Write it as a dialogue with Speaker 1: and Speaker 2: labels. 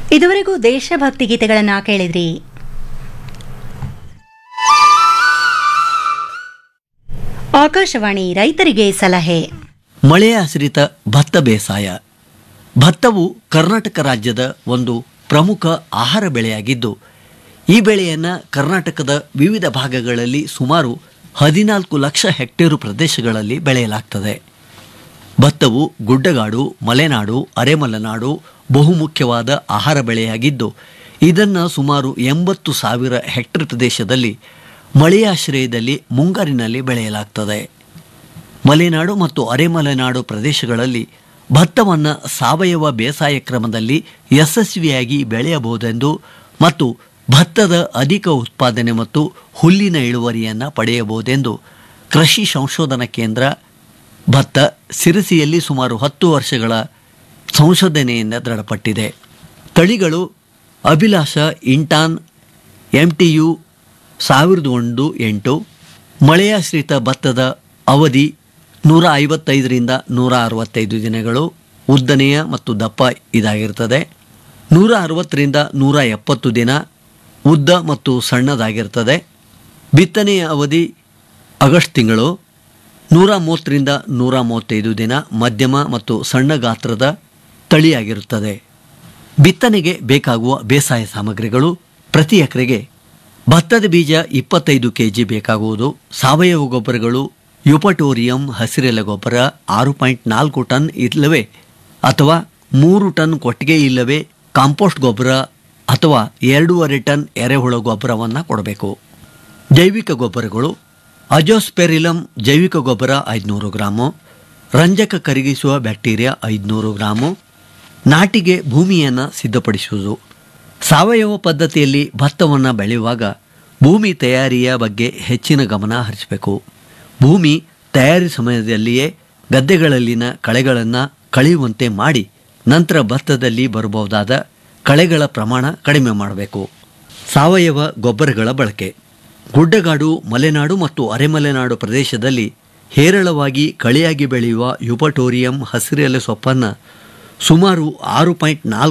Speaker 1: ಇದುವರೆಗೂ ದೇಶಭಕ್ತಿ ಗೀತೆಗಳನ್ನ ಕೇಳಿದ್ರಿ ಆಕಾಶವಾಣಿ ರೈತರಿಗೆ ಸಲಹೆ
Speaker 2: ಮಳೆಯಾಶ್ರಿತ ಭತ್ತ ಬೇಸಾಯ ಭತ್ತವು ಕರ್ನಾಟಕ ರಾಜ್ಯದ ಒಂದು ಪ್ರಮುಖ ಆಹಾರ ಬೆಳೆಯಾಗಿದ್ದು ಈ ಬೆಳೆಯನ್ನು ಕರ್ನಾಟಕದ ವಿವಿಧ ಭಾಗಗಳಲ್ಲಿ ಸುಮಾರು ಹದಿನಾಲ್ಕು ಲಕ್ಷ ಹೆಕ್ಟೇರು ಪ್ರದೇಶಗಳಲ್ಲಿ ಬೆಳೆಯಲಾಗ್ತದೆ ಭತ್ತವು ಗುಡ್ಡಗಾಡು ಮಲೆನಾಡು ಅರೆಮಲೆನಾಡು ಬಹುಮುಖ್ಯವಾದ ಆಹಾರ ಬೆಳೆಯಾಗಿದ್ದು ಇದನ್ನು ಸುಮಾರು ಎಂಬತ್ತು ಸಾವಿರ ಹೆಕ್ಟೇರ್ ಪ್ರದೇಶದಲ್ಲಿ ಮಳೆಯಾಶ್ರಯದಲ್ಲಿ ಮುಂಗಾರಿನಲ್ಲಿ ಬೆಳೆಯಲಾಗ್ತದೆ ಮಲೆನಾಡು ಮತ್ತು ಅರೆಮಲೆನಾಡು ಪ್ರದೇಶಗಳಲ್ಲಿ ಭತ್ತವನ್ನು ಸಾವಯವ ಬೇಸಾಯ ಕ್ರಮದಲ್ಲಿ ಯಶಸ್ವಿಯಾಗಿ ಬೆಳೆಯಬಹುದೆಂದು ಮತ್ತು ಭತ್ತದ ಅಧಿಕ ಉತ್ಪಾದನೆ ಮತ್ತು ಹುಲ್ಲಿನ ಇಳುವರಿಯನ್ನು ಪಡೆಯಬಹುದೆಂದು ಕೃಷಿ ಸಂಶೋಧನಾ ಕೇಂದ್ರ ಭತ್ತ ಸಿರಸಿಯಲ್ಲಿ ಸುಮಾರು ಹತ್ತು ವರ್ಷಗಳ ಸಂಶೋಧನೆಯಿಂದ ದೃಢಪಟ್ಟಿದೆ ತಳಿಗಳು ಅಭಿಲಾಷ ಇಂಟಾನ್ ಎಂ ಟಿ ಯು ಸಾವಿರದ ಒಂದು ಎಂಟು ಮಳೆಯಾಶ್ರಿತ ಭತ್ತದ ಅವಧಿ ನೂರ ಐವತ್ತೈದರಿಂದ ನೂರ ಅರವತ್ತೈದು ದಿನಗಳು ಉದ್ದನೆಯ ಮತ್ತು ದಪ್ಪ ಇದಾಗಿರ್ತದೆ ನೂರ ಅರವತ್ತರಿಂದ ನೂರ ಎಪ್ಪತ್ತು ದಿನ ಉದ್ದ ಮತ್ತು ಸಣ್ಣದಾಗಿರ್ತದೆ ಬಿತ್ತನೆಯ ಅವಧಿ ಆಗಸ್ಟ್ ತಿಂಗಳು ನೂರ ಮೂವತ್ತರಿಂದ ನೂರ ಮೂವತ್ತೈದು ದಿನ ಮಧ್ಯಮ ಮತ್ತು ಸಣ್ಣ ಗಾತ್ರದ ತಳಿಯಾಗಿರುತ್ತದೆ ಬಿತ್ತನೆಗೆ ಬೇಕಾಗುವ ಬೇಸಾಯ ಸಾಮಗ್ರಿಗಳು ಪ್ರತಿ ಎಕರೆಗೆ ಭತ್ತದ ಬೀಜ ಇಪ್ಪತ್ತೈದು ಕೆ ಜಿ ಬೇಕಾಗುವುದು ಸಾವಯವ ಗೊಬ್ಬರಗಳು ಯುಪಟೋರಿಯಂ ಹಸಿರೆಲೆ ಗೊಬ್ಬರ ಆರು ಪಾಯಿಂಟ್ ನಾಲ್ಕು ಟನ್ ಇಲ್ಲವೇ ಅಥವಾ ಮೂರು ಟನ್ ಕೊಟ್ಟಿಗೆ ಇಲ್ಲವೇ ಕಾಂಪೋಸ್ಟ್ ಗೊಬ್ಬರ ಅಥವಾ ಎರಡೂವರೆ ಟನ್ ಎರೆಹುಳ ಗೊಬ್ಬರವನ್ನು ಕೊಡಬೇಕು ಜೈವಿಕ ಗೊಬ್ಬರಗಳು ಅಜೋಸ್ಪೆರಿಲಮ್ ಜೈವಿಕ ಗೊಬ್ಬರ ಐದುನೂರು ಗ್ರಾಮು ರಂಜಕ ಕರಗಿಸುವ ಬ್ಯಾಕ್ಟೀರಿಯಾ ಐದುನೂರು ಗ್ರಾಮು ನಾಟಿಗೆ ಭೂಮಿಯನ್ನು ಸಿದ್ಧಪಡಿಸುವುದು ಸಾವಯವ ಪದ್ಧತಿಯಲ್ಲಿ ಭತ್ತವನ್ನು ಬೆಳೆಯುವಾಗ ಭೂಮಿ ತಯಾರಿಯ ಬಗ್ಗೆ ಹೆಚ್ಚಿನ ಗಮನ ಹರಿಸಬೇಕು ಭೂಮಿ ತಯಾರಿ ಸಮಯದಲ್ಲಿಯೇ ಗದ್ದೆಗಳಲ್ಲಿನ ಕಳೆಗಳನ್ನು ಕಳೆಯುವಂತೆ ಮಾಡಿ ನಂತರ ಭತ್ತದಲ್ಲಿ ಬರಬಹುದಾದ ಕಳೆಗಳ ಪ್ರಮಾಣ ಕಡಿಮೆ ಮಾಡಬೇಕು ಸಾವಯವ ಗೊಬ್ಬರಗಳ ಬಳಕೆ ಗುಡ್ಡಗಾಡು ಮಲೆನಾಡು ಮತ್ತು ಅರೆಮಲೆನಾಡು ಪ್ರದೇಶದಲ್ಲಿ ಹೇರಳವಾಗಿ ಕಳೆಯಾಗಿ ಬೆಳೆಯುವ ಯುಪಟೋರಿಯಂ ಹಸಿರೆಲೆ ಸೊಪ್ಪನ್ನು ಸುಮಾರು ಆರು ಪಾಯಿಂಟ್ ನಾಲ್ಕು